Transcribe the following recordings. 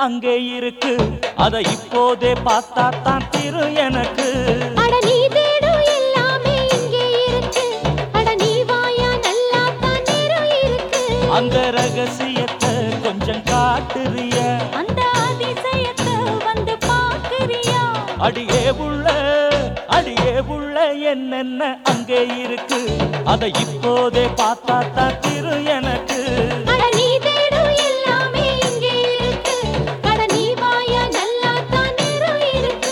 அங்கே இருக்கு அத இப்போதே பார்த்தா தான் திரு எனக்கு அட நீ தேடும் எல்லாமே இங்கே இருக்கு அட நீ வாயா நல்லா தான் நேரம் இருக்கு அந்த ரகசியத்தை கொஞ்சம் காட்டுறிய அந்த அதிசயத்தை வந்து பாக்குறியா அடியே உள்ள அடியே உள்ள என்னென்ன அங்கே இருக்கு அத இப்போதே பார்த்தா தான் திரு எனக்கு அட நீ தேடும் எல்லாமே இங்கே இருக்கு அட நீ வாயா நல்லா தான் நேரம் இருக்கு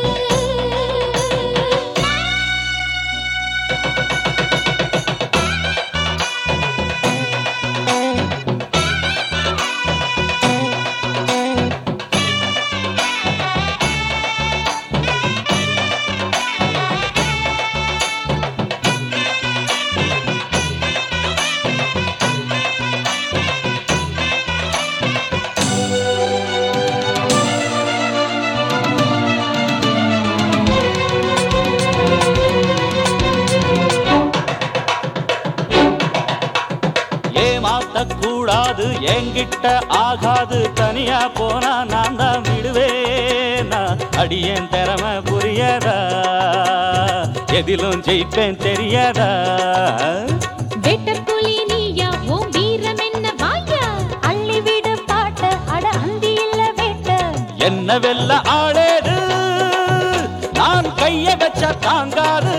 ஏமாத்த கூடாது என்கிட்ட ஆகாது தனியா போனா நான் தான் விடுவேனா அடியேன் திறமை புரியதா எதிலும் ஜெயிப்பேன் தெரியாதா வெட்ட புலி நீயா ஓ வீரம் என்ன வாயா அள்ளி விடு பாட்ட அட அந்தி இல்ல வேட்ட என்ன வெல்ல ஆளேது நான் கைய வச்ச தாங்காது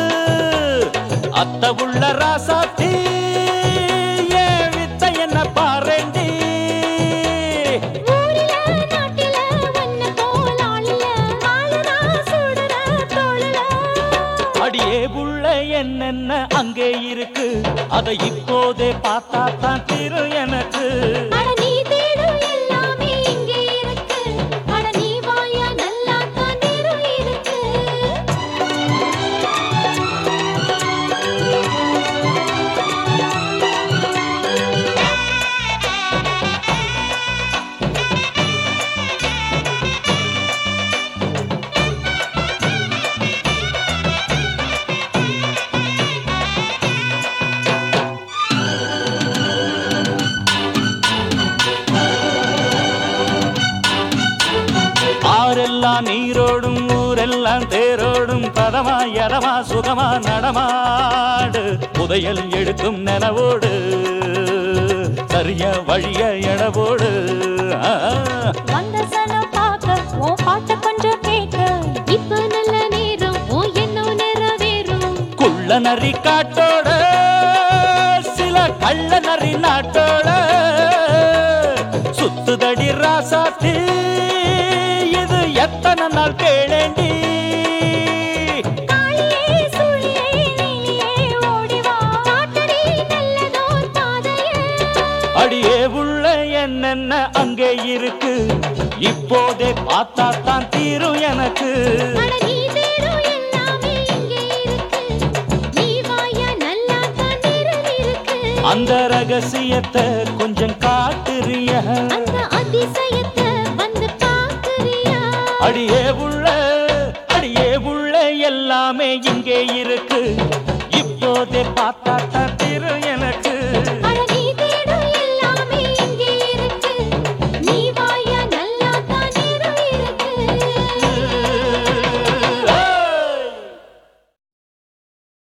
அத்த உள்ள ராசாத்தி ஏன் வித்த என்ன பாரேண்டி ஊரில நாட்டில வண்ண போல் ஆளில ஆளுனா சுடுற தோளுல அடியே உள்ள என்னென்ன அங்கே இருக்கு அதை இப்போதே பார்த்தா தான் திரு எனக்கு அட நீ தேடும் எல்லாமே இங்கே இருக்கு அட நீ வாயா நல்லா தான் நேரம் இருக்கு ஆரெல்லாம் நீரோடும் ஊரெல்லாம் தேரோடும் பதமா எதமா சுகமா நடமாடு புதையல் எடுக்கும் நனவோடு சரிய வழிய எடவோடு ஆ, வந்த சனம் பார்க்க உன் பாட்ட கொஞ்சம் கேட்க இப்ப நல்ல நேரம் உன் எண்ணம் நிறைவேறும் குள்ள நரி காட்டோட சில கள்ள நரி நாட்டோட சுத்துதடி ராசாத்தி இது எத்தனை நாள் கேளேண்டி காளியே சுழியே நீலியே ஓடி வா காட்டடி நல்லதோர் பாதையே அடியே உள்ள என்னென்ன அங்கே இருக்கு இப்போதே பார்த்தா தான் தீரும் எனக்கு அட நீ தேடும் எல்லாமே இங்கே இருக்கு நீ வாயா நல்லா தான் நேரம் இருக்கு அந்த ரகசியத்தை கொஞ்சம் காட்டுறிய அந்த அதிசயத்தை வந்து பாக்குறியா அடியே உள்ள அடியே உள்ள எல்லாமே இங்கே இருக்கு இப்போதே பார்த்தா தான் தீரும் எனக்கு